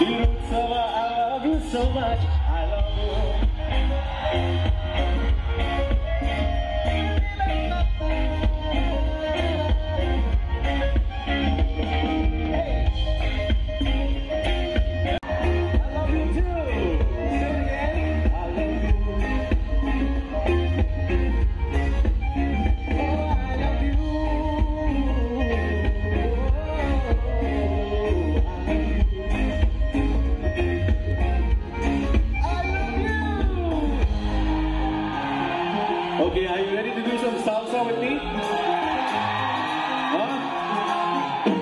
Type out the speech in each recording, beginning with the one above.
Irutsawa, I love you so much. I love you. I love you too. Say it again. I love you. Oh, I love you. I love you. Okay, are you ready to do some salsa with me? Huh?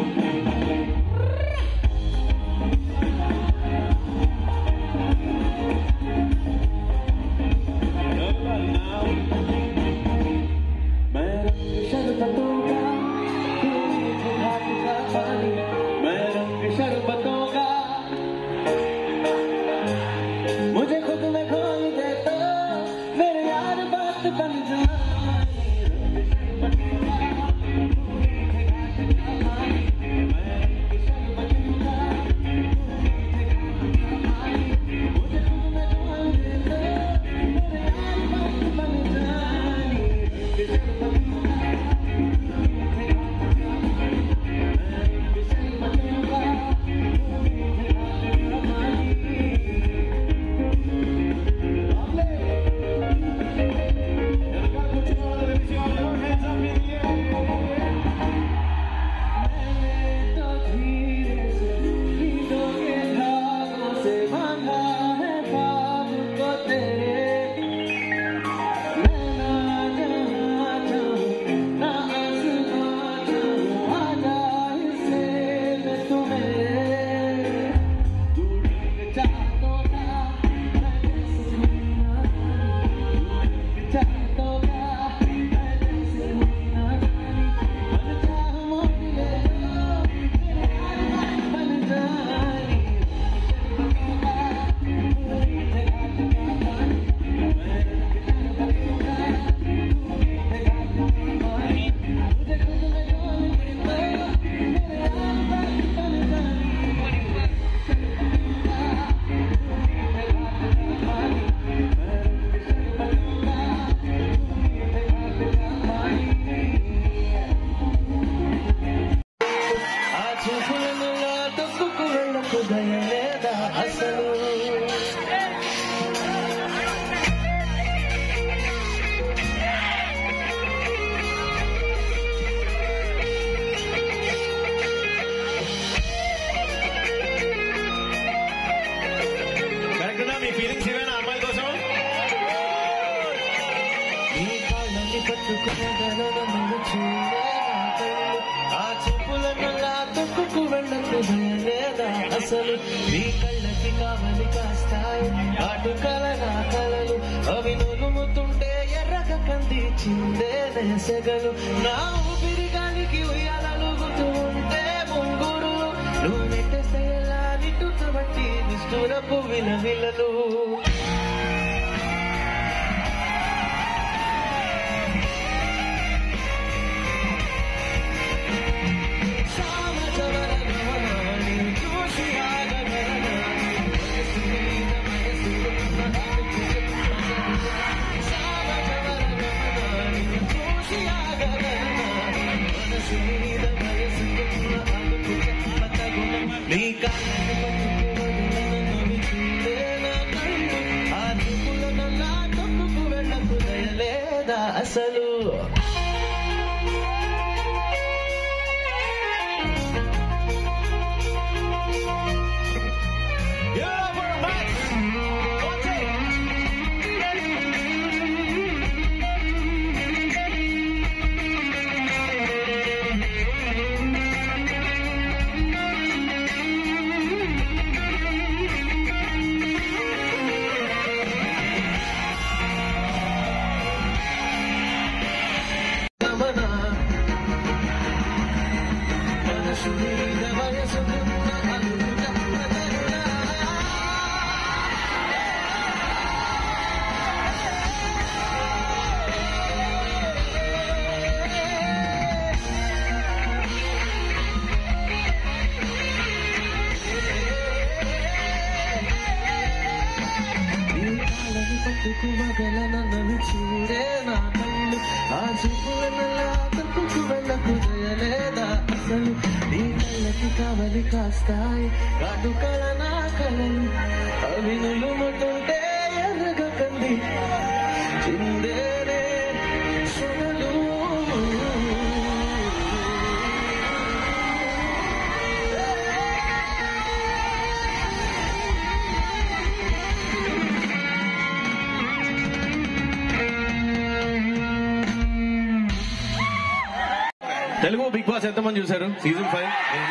Everybody now. मैं रंग शरबतों का तू मुझे घाट का पानी मैं रंग शरबतों का मुझे खुद में खोल दे तो मेरे यार बात बन जाए ఆ చూపులను తొక్కుకు వెళ్ళకు దయలేదా అసలు కరెక్టేనా మీ ఫీలింగ్స్ ఇవేనా అమ్మాయి కోసం నీ కాళ్ళని పట్టుకునగలను నువ్వు చూడే నా కళ్ళు ఆ చూపులను నా తొక్కుకు వెళ్ళకు దయలేదా అసలు నీ కళ్ళకి కావలి కాస్తాయి అటు కల నా కలలు అవి నులుముతుంటే ఎర్రగ కంది చిందే నెసగలు నా ఊపిరి గాలికి ఉయ్యాలలుగుతూ ఉంటే ముంగురు నువ్వు నెట్టేస్తే ఎలా నిట్టుబట్టి నిష్ఠూరపు విలవిలలు నీ కాళ్ళని పట్టుకుని చూడే నా కళ్ళు. ఆ చూపులను నా తొక్కుకు వెళ్ళకు దయలేదా అసలు Yeah, we're back. మత్తుకు మగల నన్ను చూడే నా కళ్ళు ఆ చూపు వెళ్ళలా తప్పుకు వెళ్ళకు దయలేదా అసలు నీ కళ్ళకి కావలి కాస్తాయి కాటు కళ నా కళలు అవి నులుముతుంటే ఎర్రగ కంది చిందేరే సొగలు తెలుగు బిగ్ బాస్ ఎంతమంది చూశారు సీజన్ ఫైవ్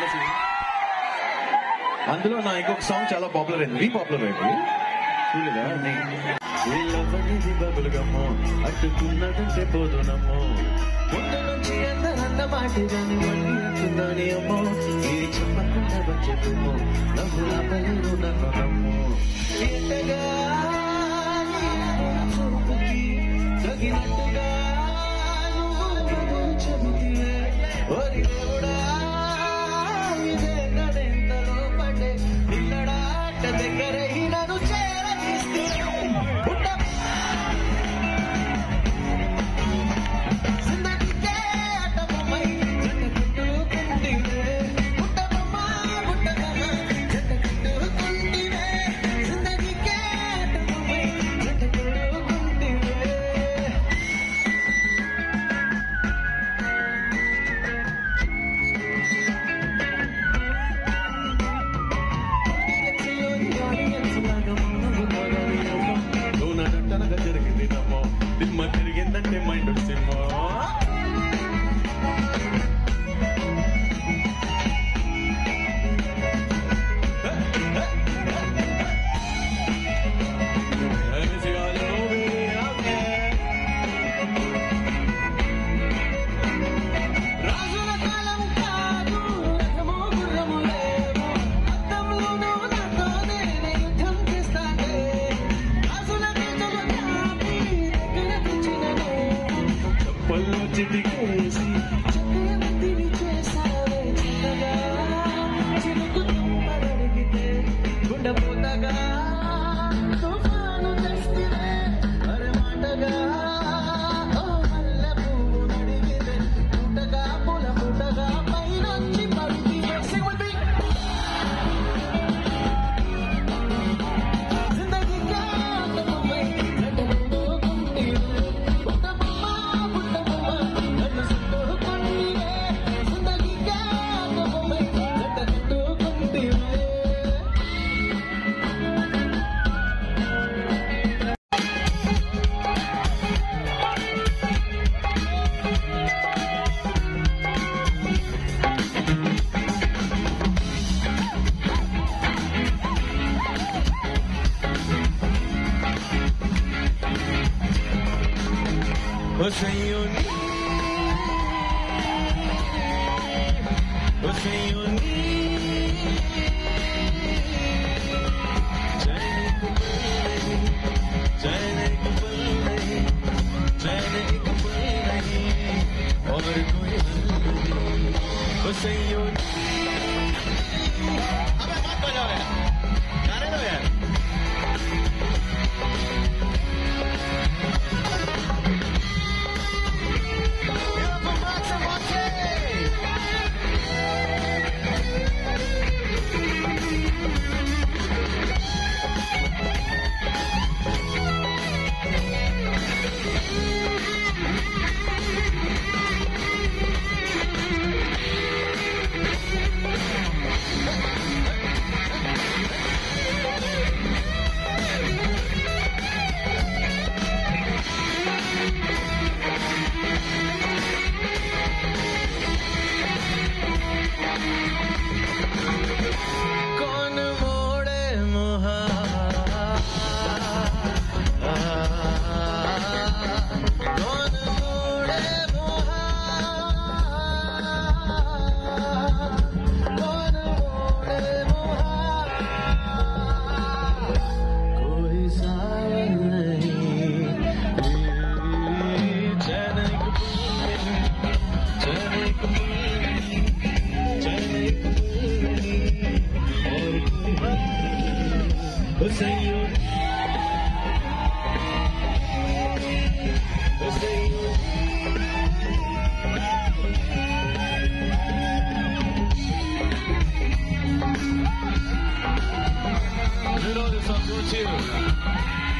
అందులో నా ఇంకొక సాంగ్ చాలా పాపులర్ అయింది పాపులర్ అయింది చూడలేదా వీళ్ళవనిది బబులుగమ్మో అట్టుకున్నదంటే పోదునమ్మో ముందు నుంచి అందరన్న మాటగాని మళ్ళీ అంటుందని అమ్మో ఇది చెప్పకుండా వచ్చేతుమ్మో నవ్వుల పైరు నన్ను నమ్ము ఎంతగా నీ చూపుకి తగినట్టుగా నువ్వు నన్ను చెబితివే. ఓరి దేవుడా, ఇదే నడెంతలో పడ్డే నిన్నడాట దగ్గర నన్ను చేరదీస్తే పుట్ట జిందగీకే అడ్డబొమ్మై జంటకట్టుకుంటివే. పుట్టబొమ్మ, పుట్టబొమ్మ, జంటకట్టుకుంటివే. జిందగీకే అడ్డబొమ్మై జంటకట్టుకుంటివే. నువ్వు నన్నంటనగా జరిగింది నమ్మో దిమ్మ తిరిగిందంటే మైండ్ సినిమా రాజుల కాలం కాదు రథము గుర్రము లేవు అద్దంలోనూ నాతో నేనే యుద్ధం చేస్తానే రాజుల చేతులు చాపి దగ్గర తెచ్చిననే పళ్ళు చిటికేసి చక్రవర్తిని చేసావే చిన్నగా చిరుకు తుమ్మరడిగితే గుండెపోతగా తుఫాను తెస్తివే అరే మాటగా ఓ మల్లె పువ్వు నడిగితే పుట్టగా పుల పుట్టగా పైనొచ్చి పడితివే Sing with me. జిందగీ కాకముమై నటనుకుంటివే పుట్టబొమ్మ పుట్టబొమ్మ నన్ను చుట్టుకుంటివే జిందగీ కాకముమై నటనుకుంటివే Husayuni Husayuni Chayne kubal nahi Chayne kubal nahi Chayne kubal nahi Aur koi hal nahi Husayuni अबे मत बजाओ यार गाने दो यार कौन मोड़े मोहा कौन मोड़े मोहा कौन मोड़े मोहा कोई सावन नहीं चैन कपूर चैन कपूर चैन कपूर और कोई बात नहीं। Hussain You know this song, don't you?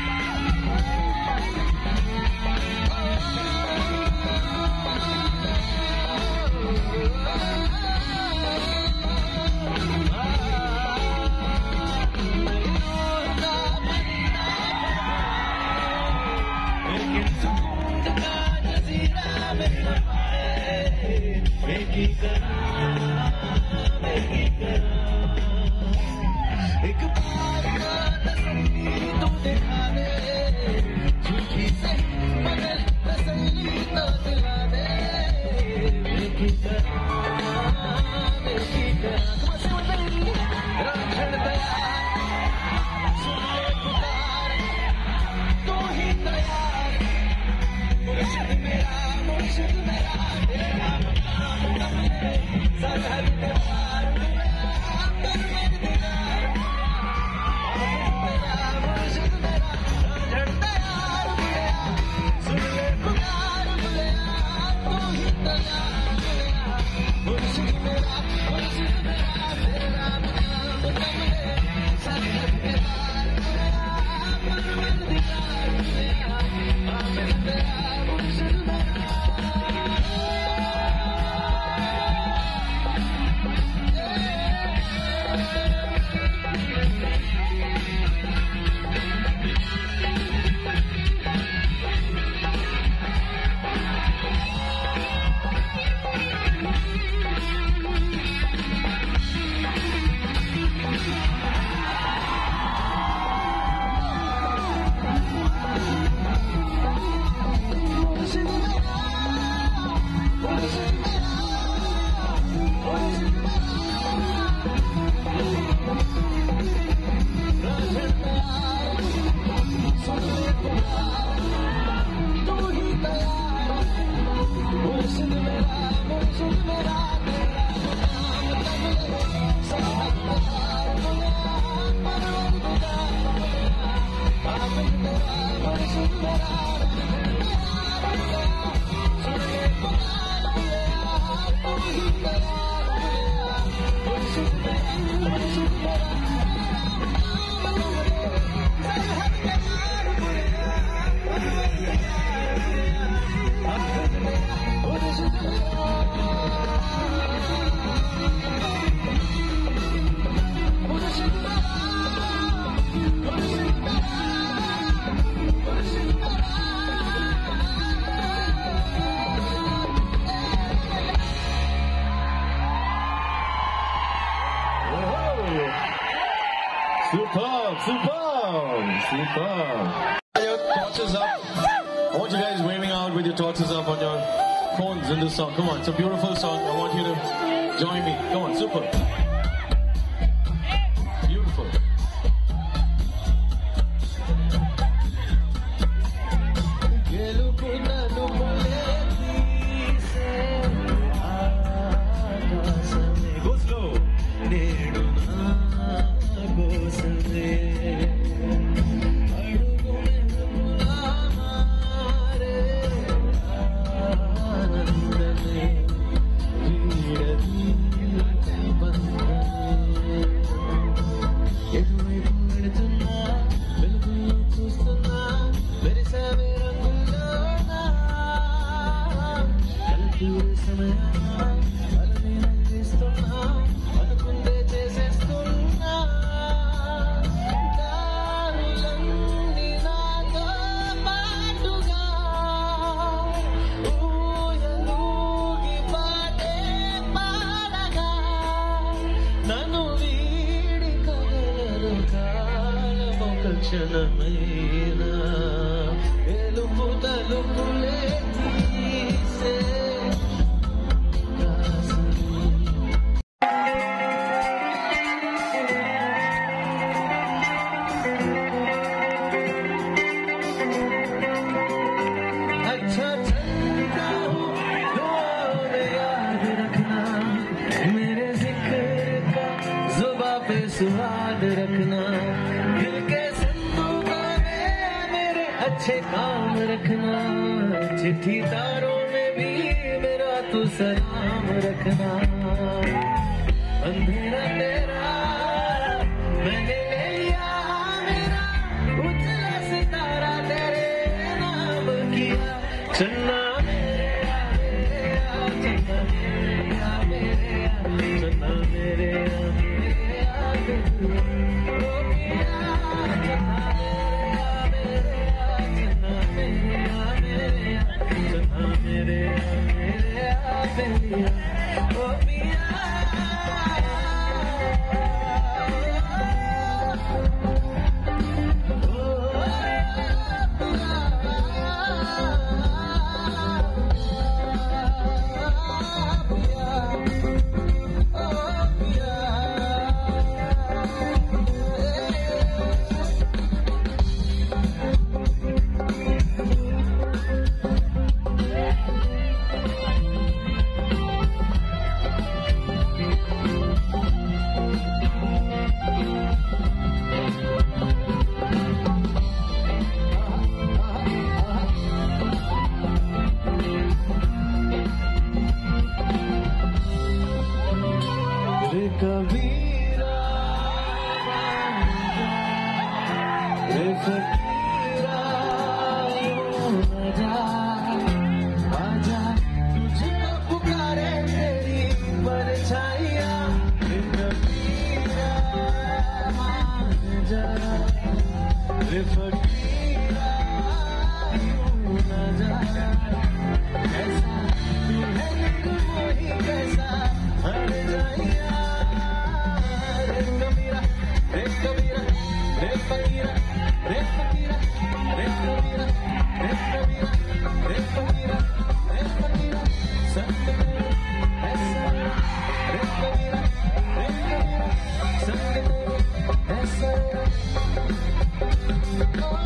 एक बार तसल्ली तो दिखा दे झूठी सही मगर तसल्ली तो दिला दे मेरी तरह मेरी तरह तुम ऐसे बताइए राखण दयाल सुन ले पुकार तू ही तैयार मुर्शिद मेरा मुर्शिद मेरा तेरा नाम नाम नमले सरहद दीवार मेरा कर मेरे दीदार Superb, superb, superb. Your torches up. I want you guys waving out with your torches up on your phones in this song. Come on, it's a beautiful song. I want you to join me. Come on, super. Beautiful. గెలుపు నలుపులే తీసే ఆకాశమే. Go slow. నేడు నా కోసమే అడుగు మెరుపులా మారే ఆనందమే వీడది బంధమే ఎటువైపు వెళుతున్నా వెలుగులు చూస్తున్నా మెరిసావే రంగుల్లోనా కలుపురే సమయాన అలనే నందిస్తున్నా అనుకుందే చేసేస్తున్నా దారులన్నీ నాతో పాటుగా ఊయలూగి పాటే పాడగా నన్ను వీడి కదలరు కాలమొక క్షణమైన ఎలుపు తలుపులే తీసే కాసమే. अच्छा चलता हूँ दुआओं में याद रखना मेरे जिक्र का जुबा पे सुहाग रखना दिल के संदूकों में मेरे अच्छे काम रखना चिट्ठी तारों में भी मेरा तू सलाम रखना अंधेरा तेरा मैंने ले लिया रे कबीरा रे फकीरा यूं न जा आजा तुझको पुकारे तेरी परछाइयाँ रे कबीरा मान जा रे फकीरा यूं न जा कैसा तू है निर्मोही कैसा हर जाइया रे कबीरा रे कबीरा रे फकीरा रे फकीरा रे कबीरा रे कबीरा रे फकीरा रे फकीरा संत तेरे ऐसा रे कबीरा रे कबीरा संत तेरे ऐसा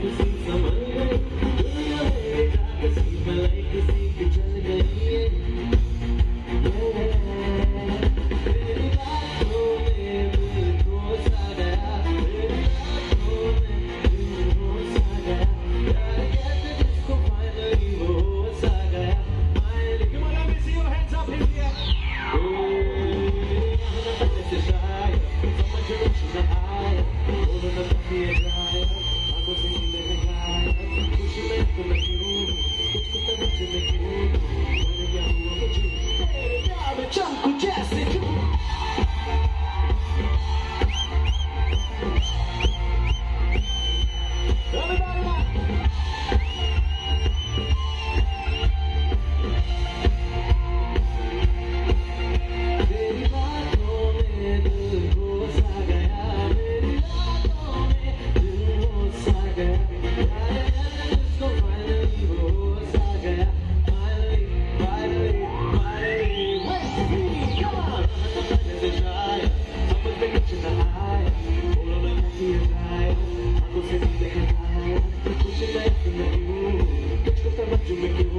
Push it back in the view. Get your stomach to make you